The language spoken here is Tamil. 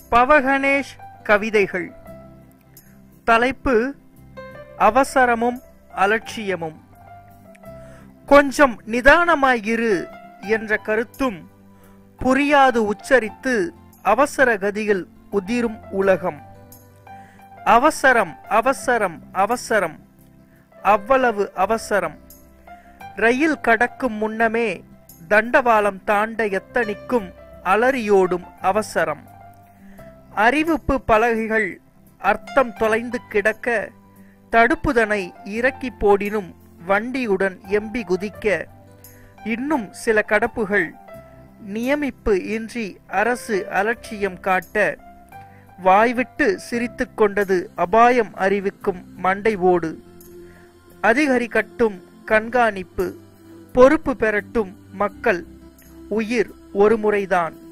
பவகணேஷ் கவிதைகள் தலைப்பு அவசரமும் அலட்சியமும் கொஞ்சம் நிதானமாயிரு என்ற கருத்தும் புரியாது உச்சரித்து அவசர கதியில் உதிரும் உலகம் அவசரம் அவசரம் அவசரம் அவ்வளவு அவசரம் ரயில் கடக்கும் முன்னமே தண்டவாளம் தாண்ட எத்தனிக்கும் அலறியோடும் அவசரம் அறிவிப்பு பலகைகள் அர்த்தம் தொலைந்து கிடக்க தடுப்புதனை இறக்கி போடினும் வண்டியுடன் எம்பி குதிக்க இன்னும் சில கடப்புகள் நியமிப்பு இன்றி அரசு அலட்சியம் காட்ட வாய்விட்டு சிரித்துக் கொண்டது அபாயம் அறிவிக்கும் மண்டை ஓடு அதிகரிக்கட்டும் கண்காணிப்பு பொறுப்பு பெறட்டும் மக்கள் உயிர் ஒரு முறைதான்